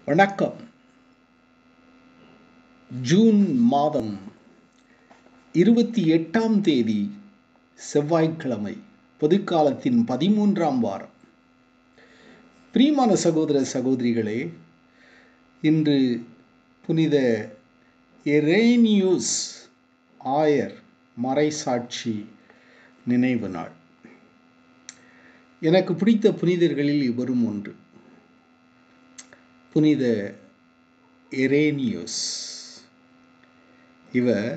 வணக்கம் ஜூன் மாதம் இருபத்தி எட்டாம் தேதி செவ்வாய்க்கிழமை பொதுக்காலத்தின் பதிமூன்றாம் வாரம் பிரியமான சகோதர சகோதரிகளே இன்று புனித எரேனியூஸ் ஆயர் மறைசாட்சி நினைவு நாள் எனக்கு பிடித்த புனிதர்களில் இவரும் ஒன்று புனித எரேனியூஸ் இவர்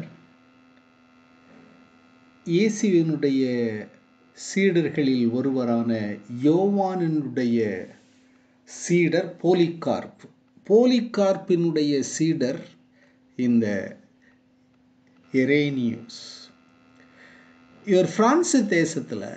இயேசுவினுடைய சீடர்களில் ஒருவரான யோவானினுடைய சீடர் போலிகார்ப் போலிகார்ப்பினுடைய சீடர் இந்த எரேனியூஸ் இவர் பிரான்சு தேசத்தில்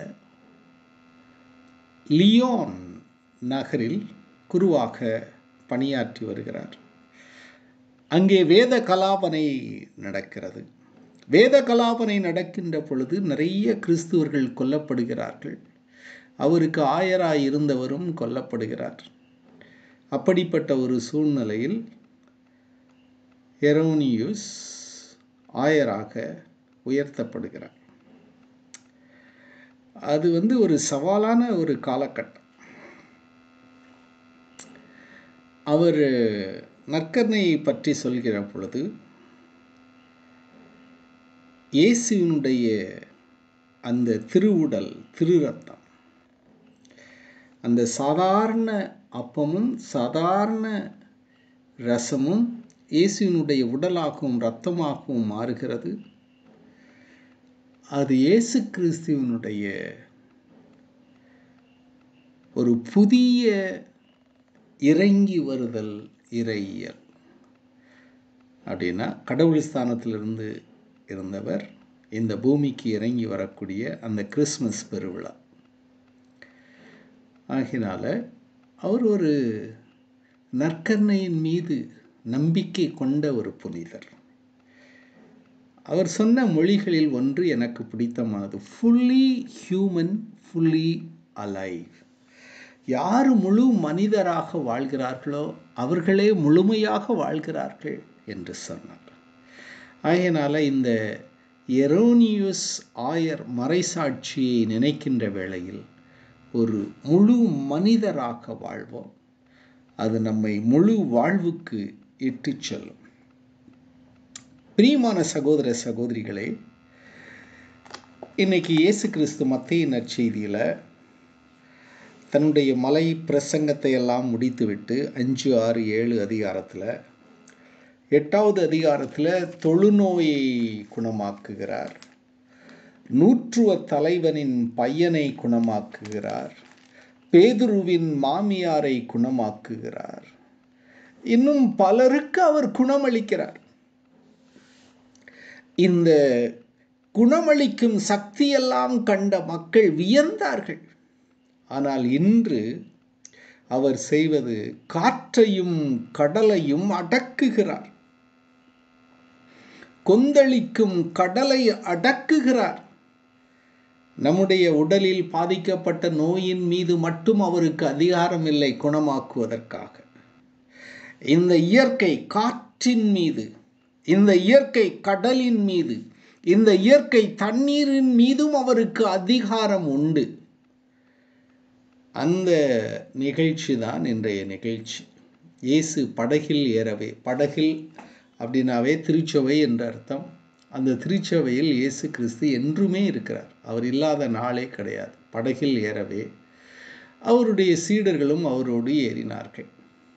லியோன் நகரில் குருவாக பணியாற்றி வருகிறார் அங்கே வேத கலாபனை நடக்கிறது வேத கலாபனை நடக்கின்ற பொழுது நிறைய கிறிஸ்துவர்கள் கொல்லப்படுகிறார்கள் அவருக்கு ஆயராய் இருந்தவரும் கொல்லப்படுகிறார் அப்படிப்பட்ட ஒரு சூழ்நிலையில் எரோனியூஸ் ஆயராக உயர்த்தப்படுகிறார் அது வந்து ஒரு சவாலான ஒரு காலகட்டம் அவர் நற்கர்ணையை பற்றி சொல்கிற பொழுது இயேசுவினுடைய அந்த திருவுடல் திரு ரத்தம் அந்த சாதாரண அப்பமும் சாதாரண ரசமும் இயேசுவினுடைய உடலாகவும் இரத்தமாகவும் மாறுகிறது அது இயேசு கிறிஸ்துவனுடைய ஒரு புதிய இறங்கி வருதல் இறையியல் அப்படின்னா கடவுள் ஸ்தானத்திலிருந்து இருந்தவர் இந்த பூமிக்கு இறங்கி வரக்கூடிய அந்த கிறிஸ்மஸ் பெருவிழா ஆகினால அவர் ஒரு நற்கர்ணையின் மீது நம்பிக்கை கொண்ட ஒரு புனிதர் அவர் சொன்ன மொழிகளில் ஒன்று எனக்கு பிடித்தமானது ஃபுல்லி ஹியூமன் ஃபுல்லி அலைவ் யார் முழு மனிதராக வாழ்கிறார்களோ அவர்களே முழுமையாக வாழ்கிறார்கள் என்று சொன்னார் ஆகையினால இந்த எரோனியூஸ் ஆயர் மறைசாட்சியை நினைக்கின்ற வேளையில் ஒரு முழு மனிதராக வாழ்வோம் அது நம்மை முழு வாழ்வுக்கு இட்டு செல்லும் பிரியமான சகோதர சகோதரிகளே இன்னைக்கு இயேசு கிறிஸ்து மத்திய நற்செய்தியில் தன்னுடைய மலை பிரசங்கத்தை எல்லாம் முடித்துவிட்டு அஞ்சு ஆறு ஏழு அதிகாரத்தில் எட்டாவது அதிகாரத்தில் தொழுநோயை குணமாக்குகிறார் நூற்றுவ தலைவனின் பையனை குணமாக்குகிறார் பேதுருவின் மாமியாரை குணமாக்குகிறார் இன்னும் பலருக்கு அவர் குணமளிக்கிறார் இந்த குணமளிக்கும் சக்தியெல்லாம் கண்ட மக்கள் வியந்தார்கள் ஆனால் இன்று அவர் செய்வது காற்றையும் கடலையும் அடக்குகிறார் கொந்தளிக்கும் கடலை அடக்குகிறார் நம்முடைய உடலில் பாதிக்கப்பட்ட நோயின் மீது மட்டும் அவருக்கு அதிகாரம் இல்லை குணமாக்குவதற்காக இந்த இயற்கை காற்றின் மீது இந்த இயற்கை கடலின் மீது இந்த இயற்கை தண்ணீரின் மீதும் அவருக்கு அதிகாரம் உண்டு அந்த நிகழ்ச்சி தான் இன்றைய நிகழ்ச்சி இயேசு படகில் ஏறவே படகில் அப்படின்னாவே திருச்சபை என்ற அர்த்தம் அந்த திருச்சபையில் இயேசு கிறிஸ்து என்றுமே இருக்கிறார் அவர் இல்லாத நாளே கிடையாது படகில் ஏறவே அவருடைய சீடர்களும் அவரோடு ஏறினார்கள்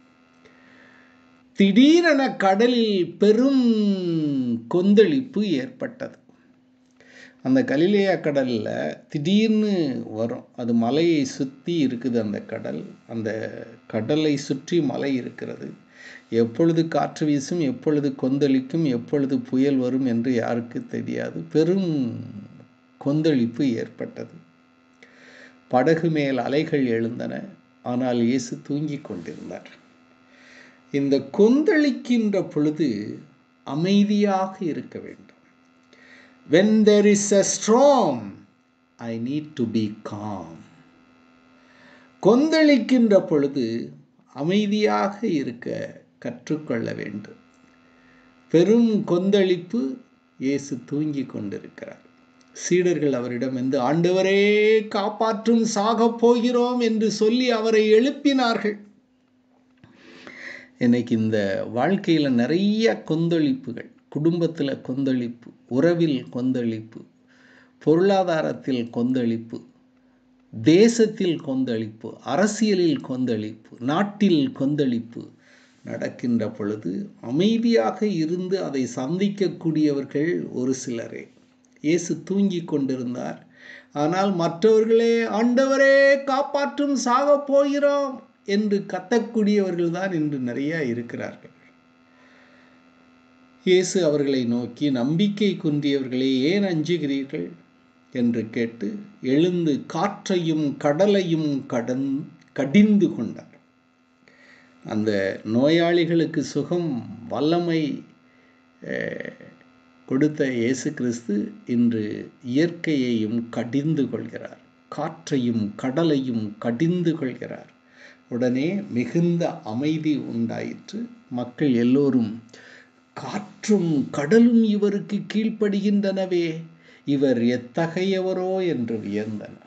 திடீரென கடலில் பெரும் கொந்தளிப்பு ஏற்பட்டது அந்த கலிலேயா கடலில் திடீர்னு வரும் அது மலையை சுற்றி இருக்குது அந்த கடல் அந்த கடலை சுற்றி மலை இருக்கிறது எப்பொழுது காற்று வீசும் எப்பொழுது கொந்தளிக்கும் எப்பொழுது புயல் வரும் என்று யாருக்கு தெரியாது பெரும் கொந்தளிப்பு ஏற்பட்டது படகு மேல் அலைகள் எழுந்தன ஆனால் இயேசு தூங்கிக் கொண்டிருந்தார் இந்த கொந்தளிக்கின்ற பொழுது அமைதியாக இருக்க வேண்டும் when there is a storm i need to be calm கொந்தளிக்கின்ற பொழுது அமைதியாக இருக்க கற்றுக்கொள்ள வேண்டும் பெரும் கொந்தளிப்பு இயேசு தூங்கி கொண்டிருக்கிறார் சீடர்கள் அவரிடம் வந்து ஆண்டவரே காப்பாற்றும் சாகப் போகிறோம் என்று சொல்லி அவரை எழுப்பினார்கள் இன்னைக்கு இந்த வாழ்க்கையில் நிறைய கொந்தளிப்புகள் குடும்பத்தில் கொந்தளிப்பு உறவில் கொந்தளிப்பு பொருளாதாரத்தில் கொந்தளிப்பு தேசத்தில் கொந்தளிப்பு அரசியலில் கொந்தளிப்பு நாட்டில் கொந்தளிப்பு நடக்கின்ற பொழுது அமைதியாக இருந்து அதை சந்திக்கக்கூடியவர்கள் ஒரு சிலரே இயேசு தூங்கி கொண்டிருந்தார் ஆனால் மற்றவர்களே ஆண்டவரே காப்பாற்றும் சாகப் போகிறோம் என்று கத்தக்கூடியவர்கள் தான் இன்று நிறைய இருக்கிறார்கள் இயேசு அவர்களை நோக்கி நம்பிக்கை குன்றியவர்களே ஏன் அஞ்சுகிறீர்கள் என்று கேட்டு எழுந்து காற்றையும் கடலையும் கடன் கடிந்து கொண்டார் அந்த நோயாளிகளுக்கு சுகம் வல்லமை கொடுத்த இயேசு கிறிஸ்து இன்று இயற்கையையும் கடிந்து கொள்கிறார் காற்றையும் கடலையும் கடிந்து கொள்கிறார் உடனே மிகுந்த அமைதி உண்டாயிற்று மக்கள் எல்லோரும் காற்றும் கடலும் இவருக்கு கீழ்ப்படுகின்றனவே இவர் எத்தகையவரோ என்று வியந்தனர்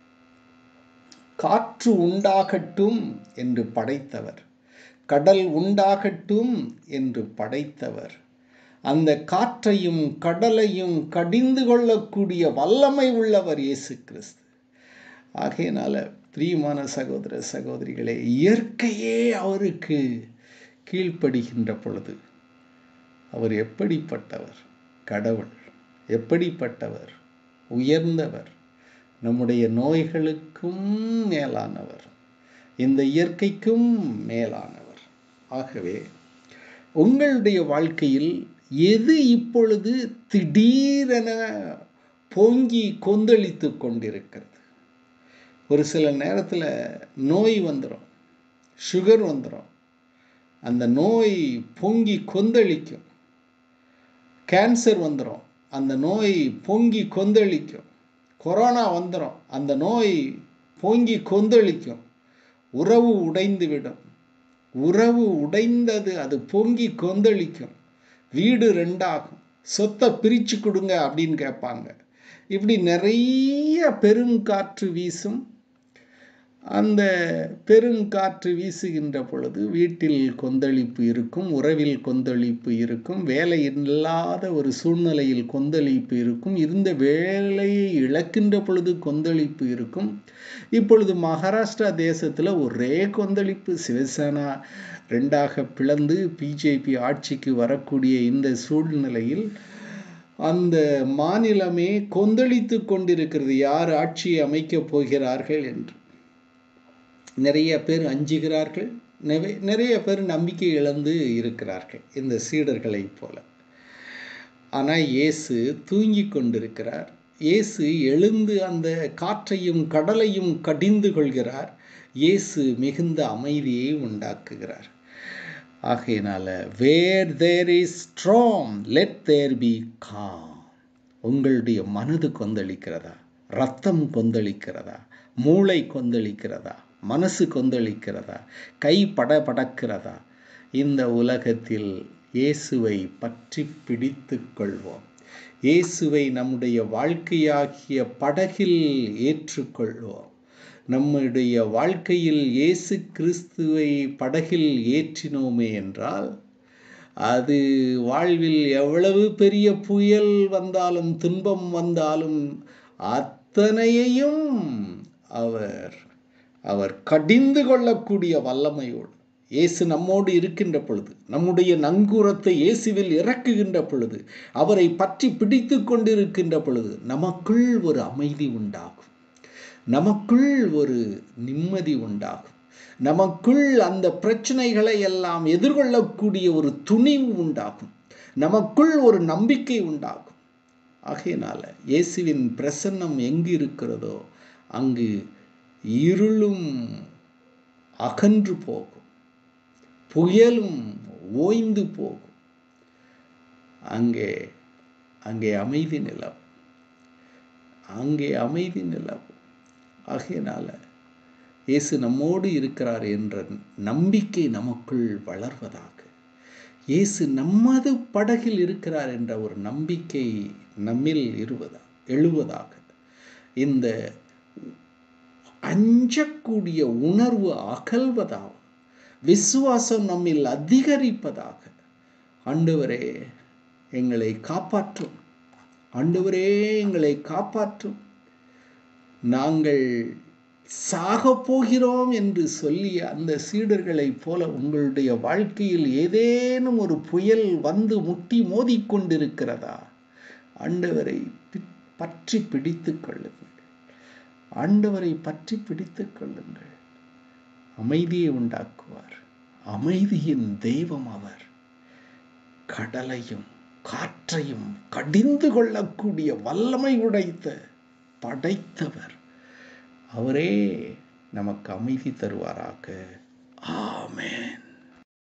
காற்று உண்டாகட்டும் என்று படைத்தவர் கடல் உண்டாகட்டும் என்று படைத்தவர் அந்த காற்றையும் கடலையும் கடிந்து கொள்ளக்கூடிய வல்லமை உள்ளவர் இயேசு கிறிஸ்து ஆகையினால பிரியமான சகோதர சகோதரிகளே இயற்கையே அவருக்கு கீழ்ப்படுகின்ற பொழுது அவர் எப்படிப்பட்டவர் கடவுள் எப்படிப்பட்டவர் உயர்ந்தவர் நம்முடைய நோய்களுக்கும் மேலானவர் இந்த இயற்கைக்கும் மேலானவர் ஆகவே உங்களுடைய வாழ்க்கையில் எது இப்பொழுது திடீரென பொங்கி கொந்தளித்து கொண்டிருக்கிறது ஒரு சில நேரத்தில் நோய் வந்துடும் சுகர் வந்துடும் அந்த நோய் பொங்கி கொந்தளிக்கும் கேன்சர் வந்துடும் அந்த நோய் பொங்கி கொந்தளிக்கும் கொரோனா வந்துடும் அந்த நோய் பொங்கி கொந்தளிக்கும் உறவு உடைந்து விடும் உறவு உடைந்தது அது பொங்கி கொந்தளிக்கும் வீடு ரெண்டாகும் சொத்தை பிரித்து கொடுங்க அப்படின்னு கேட்பாங்க இப்படி நிறைய பெருங்காற்று வீசும் அந்த பெருங்காற்று வீசுகின்ற பொழுது வீட்டில் கொந்தளிப்பு இருக்கும் உறவில் கொந்தளிப்பு இருக்கும் வேலை இல்லாத ஒரு சூழ்நிலையில் கொந்தளிப்பு இருக்கும் இருந்த வேலையை இழக்கின்ற பொழுது கொந்தளிப்பு இருக்கும் இப்பொழுது மகாராஷ்டிரா தேசத்தில் ஒரே கொந்தளிப்பு சிவசேனா ரெண்டாக பிளந்து பிஜேபி ஆட்சிக்கு வரக்கூடிய இந்த சூழ்நிலையில் அந்த மாநிலமே கொந்தளித்து கொண்டிருக்கிறது யார் ஆட்சியை அமைக்கப் போகிறார்கள் என்று நிறைய பேர் அஞ்சுகிறார்கள் நிறைய பேர் நம்பிக்கை இழந்து இருக்கிறார்கள் இந்த சீடர்களைப் போல ஆனால் இயேசு தூங்கி கொண்டிருக்கிறார் இயேசு எழுந்து அந்த காற்றையும் கடலையும் கடிந்து கொள்கிறார் இயேசு மிகுந்த அமைதியை உண்டாக்குகிறார் ஆகையினால where there is strong let there be calm உங்களுடைய மனது கொந்தளிக்கிறதா ரத்தம் கொந்தளிக்கிறதா மூளை கொந்தளிக்கிறதா மனசு கொந்தளிக்கிறதா கை பட படக்கிறதா இந்த உலகத்தில் இயேசுவை பற்றி பிடித்து கொள்வோம் இயேசுவை நம்முடைய வாழ்க்கையாகிய படகில் ஏற்றுக்கொள்வோம் நம்முடைய வாழ்க்கையில் இயேசு கிறிஸ்துவை படகில் ஏற்றினோமே என்றால் அது வாழ்வில் எவ்வளவு பெரிய புயல் வந்தாலும் துன்பம் வந்தாலும் அத்தனையையும் அவர் அவர் கடிந்து கொள்ளக்கூடிய வல்லமையோடு இயேசு நம்மோடு இருக்கின்ற பொழுது நம்முடைய நங்கூரத்தை இயேசுவில் இறக்குகின்ற பொழுது அவரை பற்றி பிடித்து கொண்டிருக்கின்ற பொழுது நமக்குள் ஒரு அமைதி உண்டாகும் நமக்குள் ஒரு நிம்மதி உண்டாகும் நமக்குள் அந்த பிரச்சனைகளை எல்லாம் எதிர்கொள்ளக்கூடிய ஒரு துணிவு உண்டாகும் நமக்குள் ஒரு நம்பிக்கை உண்டாகும் ஆகையினால இயேசுவின் பிரசன்னம் எங்கு இருக்கிறதோ அங்கு இருளும் அகன்று போகும் புயலும் ஓய்ந்து போகும் அங்கே அங்கே அமைதி நிலவும் அங்கே அமைதி நிலவும் ஆகையினால இயேசு நம்மோடு இருக்கிறார் என்ற நம்பிக்கை நமக்குள் வளர்வதாக இயேசு நமது படகில் இருக்கிறார் என்ற ஒரு நம்பிக்கை நம்மில் இருவதா எழுவதாக இந்த அஞ்சக்கூடிய உணர்வு அகல்வதாக விசுவாசம் நம்மில் அதிகரிப்பதாக ஆண்டவரே எங்களை காப்பாற்றும் ஆண்டவரே எங்களை காப்பாற்றும் நாங்கள் சாக போகிறோம் என்று சொல்லிய அந்த சீடர்களைப் போல உங்களுடைய வாழ்க்கையில் ஏதேனும் ஒரு புயல் வந்து முட்டி மோதிக்கொண்டிருக்கிறதா ஆண்டவரை பற்றி பிடித்து கொள்ளுங்கள் ஆண்டவரை பற்றி பிடித்து கொள்ளுங்கள் அமைதியை உண்டாக்குவார் அமைதியின் தெய்வம் அவர் கடலையும் காற்றையும் கடிந்து கொள்ளக்கூடிய வல்லமை உடைத்த படைத்தவர் அவரே நமக்கு அமைதி தருவாராக ஆமேன்